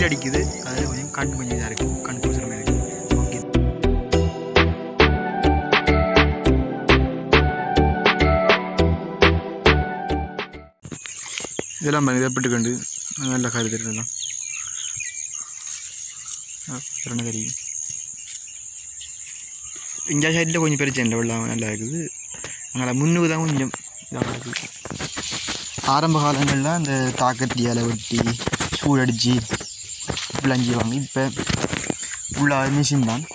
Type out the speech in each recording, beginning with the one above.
அடிக்குது அதில் கொஞ்சம் கண் கொஞ்சம் இதாக இருக்கும் கண் கூசுற மாதிரி இருக்கு ஓகே இதெல்லாம் பாருங்க இதை எப்படி கண்டு நல்ல கருது இதெல்லாம் திறனை தெரியும் இந்த சைடில் கொஞ்சம் பிரச்சனை இல்லை வெள்ளம் நல்லா இருக்குது அங்கே முன்னுக்கு தான் கொஞ்சம் இதாக இருக்குது ஆரம்ப காலங்களில் அந்த தாக்கத்தியால் வெட்டி சூடடிச்சு இப்படிலாம் செய்வாங்க இப்போ ஃபுல்லாக மிஷின் தான்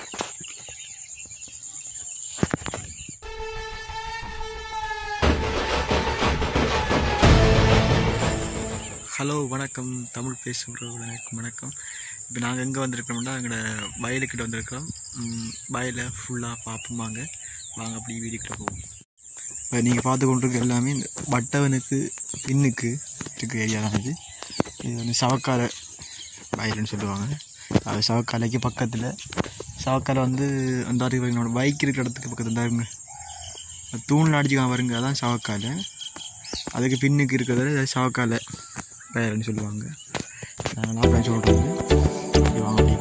ஹலோ வணக்கம் தமிழ் பேசுகிறவர்களுக்கு வணக்கம் இப்போ நாங்கள் எங்கே வந்திருக்கிறோம்னா எங்களோட வயலுக்கிட்ட வந்திருக்கிறோம் ம், வயலை ஃபுல்லாக பார்ப்போமாங்க வாங்க அப்படி வீட்டுக்கிட்ட போவோம் இப்போ நீங்கள் பார்த்து கொண்டிருக்க எல்லாமே இந்த வட்டவனுக்கு பின்னுக்கு இருக்க ஏரியா தான் இது இது வந்து சவக்கால வயல்னு சொல்லுவாங்க அது சவக்காலைக்கு பக்கத்தில் சவக்காலை வந்து அந்த என்னோட பைக் இருக்கிற இடத்துக்கு பக்கத்தில் தான் இருங்க தூணில் அடிச்சுக்காம வருங்க அதான் சவக்காலை அதுக்கு பின்னுக்கு இருக்கிறது சவக்காலை வயல்னு சொல்லுவாங்க நாங்கள் அப்படின்னு சொல்கிறது அப்படி வாங்க அப்படி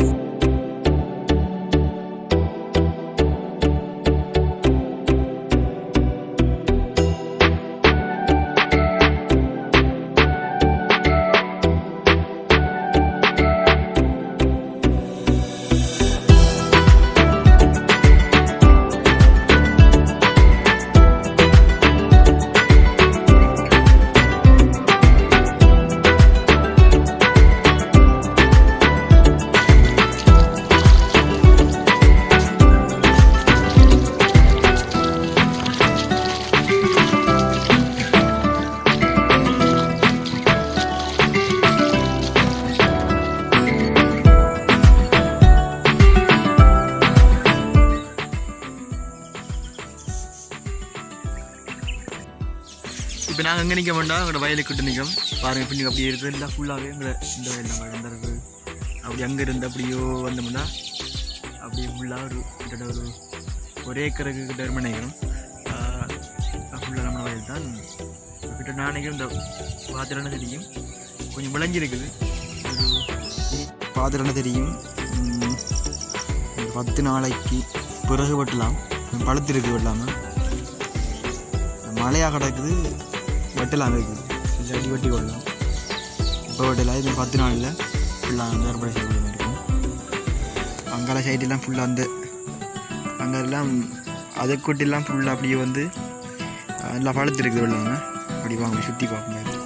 இப்போ நாங்கள் எங்கே நிற்க வேண்டாம் எங்களோட வயலுக்கிட்ட நிற்கும் பாருங்கள் பின்னுக்கு அப்படியே இருக்குது எல்லாம் ஃபுல்லாகவே எங்களை இந்த வயல் நம்ம இந்த இருக்குது அப்படி அங்கே இருந்து அப்படியோ வந்தோம்னா அப்படியே ஃபுல்லாக ஒரு கிட்டத்தட்ட ஒரு ஒரு ஏக்கருக்கு கிட்ட ஒரு நினைக்கிறோம் ஃபுல்லாக நம்ம வயல் தான் கிட்ட நான் நினைக்கிறேன் இந்த பாத்திரம்னு தெரியும் கொஞ்சம் விளைஞ்சிருக்குது ஒரு பாத்திரம்னு தெரியும் உம், ஒரு பத்து நாளைக்கு பிறகு வெட்டலாம் பழுத்திருக்கு வெட்டலாமல் மழையாக கிடக்குது வெட்டலாம் இருக்குது இல்லாட்டி வெட்டி கொள்ளலாம் இப்போ வெட்டலாம் இது பத்து நாளில் ஃபுல்லாக அந்த அறுவடை செய்ய வேண்டியது இருக்கும் அங்கால சைடெல்லாம் ஃபுல்லாக அந்த அங்கெல்லாம் அதை கொட்டிலாம் ஃபுல்லாக அப்படியே வந்து அஹ், நல்லா பழுத்திருக்குது வெள்ளாங்க அப்படி வாங்க சுற்றி பார்க்க முடியாது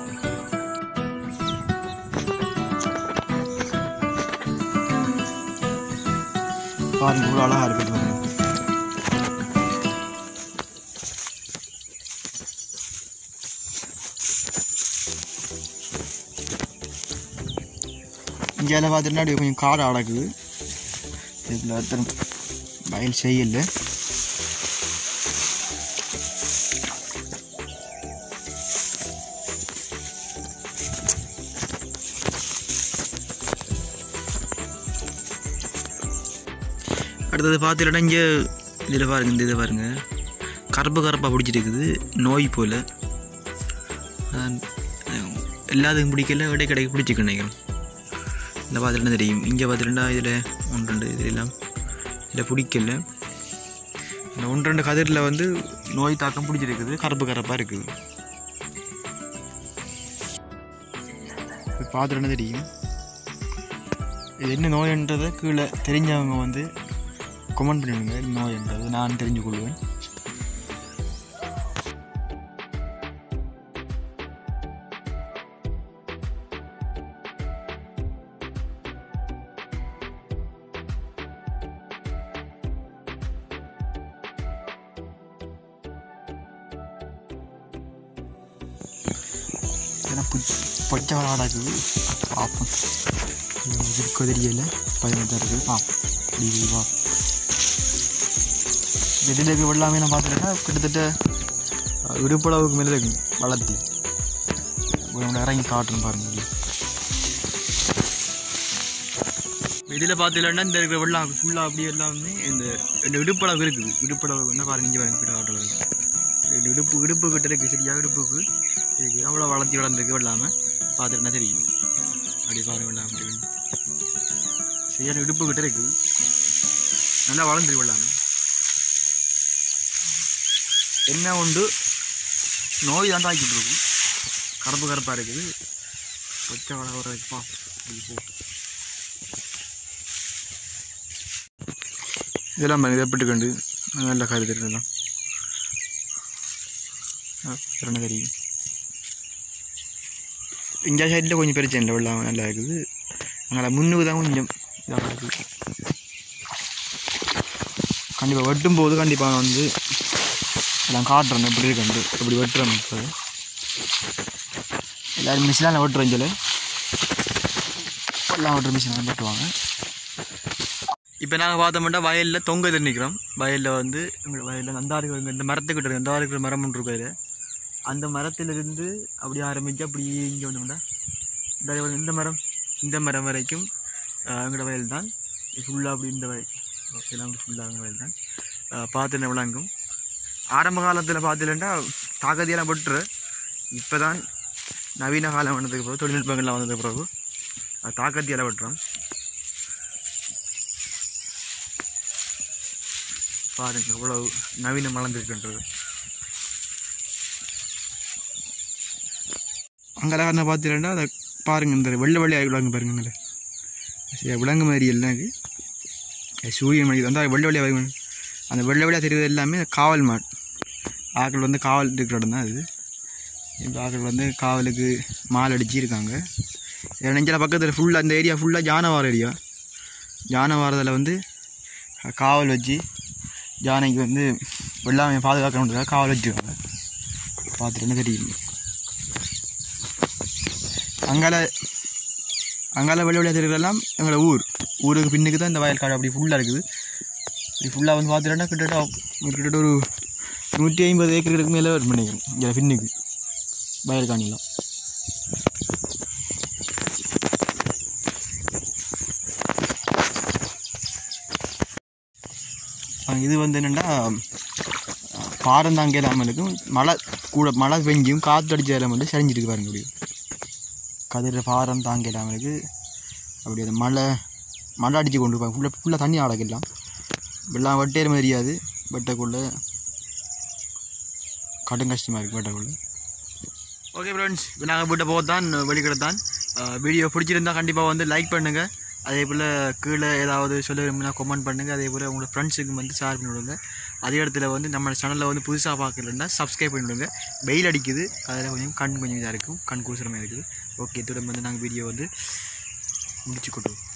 பாருங்க இவ்வளோ அழகாக இருக்குது பாருங்க இந்தியாவில் பார்த்துட்டுனா அப்படியே கொஞ்சம் காடு அடக்குது இதில் அத்தனை வயல் செய்யல அடுத்தது பார்த்துட்டா இங்கே இதில் பாருங்க இந்த இதை பாருங்க கருப்பு கருப்பாக பிடிச்சிருக்குது நோய் போல் எல்லாத்துக்கும் பிடிக்கல இடைக்கடைக்கு பிடிச்சிக்க நினைக்கிறேன் இந்த பார்த்துட்டு தெரியும் இங்கே பார்த்துட்டுண்டா இதில் ஒன்று ரெண்டு இதெல்லாம் இதில் பிடிக்கல இந்த ஒன்று ரெண்டு கதிரில் வந்து நோய் தாக்கம் பிடிச்சிருக்குது கருப்பு கருப்பாக இருக்குது பார்த்துட்டு தெரியும் இது என்ன நோயன்றதை கீழே தெரிஞ்சவங்க வந்து கமெண்ட் பண்ணிடுங்க இது நோயன்றது நான் தெரிஞ்சு கொள்வேன் ஏன்னா பொச்சை விளாடாக்குது பார்ப்போம் இருக்க தெரியல பதினெட்டு இருக்குது பார்ப்போம் இப்படி வா வெளியில் இருக்க வெள்ளாமே நான் பார்த்துட்டேன்னா கிட்டத்தட்ட அஹ், இடுப்பளவுக்கு மேலே இருக்கு வளர்த்தி உங்களோட இறங்கி காட்டுன்னு பாருங்க இதில் பார்த்துலன்னா இந்த இருக்கிற வெள்ளம் ஃபுல்லாக அப்படியே எல்லாமே இந்த இந்த இடுப்பளவு இருக்குது இடுப்பளவு என்ன பாருங்க இங்கே பாருங்க கிட்ட காட்டுறது இந்த இடுப்பு இடுப்பு கிட்ட இருக்குது சரியா இடுப்புக்கு இருக்குது அவ்வளோ வளர்த்தி வளர்ந்துருக்கு வெள்ளாமல் பார்த்துட்டுனா தெரியும் அப்படி பாருங்க வெள்ளம் அப்படி வந்து சரியான இடுப்பு கிட்ட இருக்குது நல்லா வளர்ந்து வெள்ளாம என்ன உண்டு நோய் தான் தாக்கிட்டு இருக்கும் கருப்பு கருப்பாக இருக்குது பச்சை வள வர வைப்பா அப்படி போட்டு இதெல்லாம் பாருங்க, இதை எப்படி கண்டு நல்ல கருது இதெல்லாம் ரெண்டு கறி இந்த சைடில் கொஞ்சம் பிரச்சனை இல்லை வெள்ளம் நல்லா இருக்குது அங்கே முன்னுக்கு தான் கொஞ்சம் இதாக இருக்குது கண்டிப்பாக வெட்டும் போது கண்டிப்பாக நான் வந்து எல்லாம் காட்டுறேன் எப்படி இருக்குன்ட்டு எப்படி வெட்டுறேன் இப்போ எல்லோரும் மிஷினால் வெட்டுறேன் சொல்லி எல்லாம் வெட்டுற மிஷினால் வெட்டுவாங்க இப்போ நாங்கள் பார்த்தோம்னா வயலில் தொங்க நிற்கிறோம் வயலில் வந்து எங்கள் வயலில் நந்தாறு இந்த மரத்துக்கிட்ட இருக்கு நந்தாறு இருக்கிற மரம் ஒன்று இருக்கு அதில் அந்த மரத்திலிருந்து அப்படி ஆரம்பித்து அப்படி இங்கே வந்தோம்னா இந்த வயல், இந்த மரம் இந்த மரம் வரைக்கும் ஆஹ், எங்களோட வயல் தான் ஃபுல்லாக அப்படி இந்த வயல் எல்லாம் ஃபுல்லாக எங்கள் வயல் தான் பார்த்து விளங்கும் ஆரம்ப காலத்தில் பார்த்துலன்னா தாக்கதியெல்லாம் பட்டுரு இப்போ தான் நவீன காலம் வந்ததுக்கு பிறகு தொழில்நுட்பங்கள்லாம் வந்ததுக்கு பிறகு அது தாக்கத்தியால் வெட்டுறோம் பாருங்க எவ்வளவு நவீனம் வளர்ந்துருக்குன்றது அங்கெல்லாம் என்ன பார்த்துட்டா அதை பாருங்க இந்த வெள்ளை வெள்ளையாக விளங்கு பாருங்க இந்த சரி, விலங்கு மாதிரி எல்லாம் இது. அது சூரியன் மணி வந்து வெள்ளை வெள்ளையாக வருங்க அந்த வெள்ளை வெள்ளையாக தெரியுது எல்லாமே காவல் மாடு ஆக்கள் வந்து காவல் இருக்கிற இடம் தான் அது இந்த ஆக்கள் வந்து காவலுக்கு மால் அடிச்சிருக்காங்க நெஞ்சில் பக்கத்தில் ஃபுல்லாக அந்த ஏரியா ஃபுல்லாக ஜானவார ஏரியா ஜானவாரத்தில் வந்து காவல் வச்சு ஜானைக்கு வந்து வெள்ளாமையை பாதுகாக்கணுன்றதுக்காக காவல் வச்சுருக்காங்க பார்த்துட்டு என்ன தெரியும் அங்கால அங்கால வெளி வழியாக தெரிகிறதெல்லாம் எங்களோட ஊர் ஊருக்கு பின்னுக்கு தான் இந்த வயல் காடு அப்படி ஃபுல்லாக இருக்குது இப்படி ஃபுல்லாக வந்து பார்த்துட்டா கிட்டத்தட்ட ஒரு கிட்டத்தட்ட ஒரு நூற்றி ஐம்பது ஏக்கருக்கு மேலே வரும் நினைக்கிறேன் இங்கே பின்னுக்கு வயல் காணிலாம் அஹ் இது வந்து என்னென்னா பாரம் தாங்க இல்லாமல் இருக்கும் மழை கூட மழை பெஞ்சும் காற்று அடிச்ச இடம் வந்து சரிஞ்சிருக்கு பாருங்க முடியும் கதிர பாரம் தாங்க இல்லாமல் இருக்கு அப்படி அந்த மழை மழை அடித்து கொண்டு போய் ஃபுல்லாக ஃபுல்லாக தண்ணி ஆடக்கலாம் வெள்ளம் வெட்டேற மாதிரியாது வெட்டக்குள்ள கடும் கஷ்டமாக இருக்குது வெட்டக்குள்ள ஓகே ஃப்ரெண்ட்ஸ் இப்போ நாங்கள் வீட்டை போக தான் வெளிக்கிட தான் வீடியோ பிடிச்சிருந்தா கண்டிப்பாக வந்து லைக் பண்ணுங்கள் அதே போல் கீழே ஏதாவது சொல்ல விரும்பினா கமெண்ட் பண்ணுங்கள் அதே போல் உங்களோட ஃப்ரெண்ட்ஸுக்கு வந்து ஷேர் பண்ணி விடுங்க அதே இடத்துல வந்து நம்ம சேனலில் வந்து புதுசாக பார்க்கலன்னா சப்ஸ்கிரைப் பண்ணி விடுங்க வெயில் அடிக்குது அதில் கொஞ்சம் கண் கொஞ்சம் இதாக இருக்கும் கண் கூசுறமாக இருக்குது ஓகே இத்துடன் வந்து நாங்கள் வீடியோ வந்து முடிச்சு கொட்டுவோம்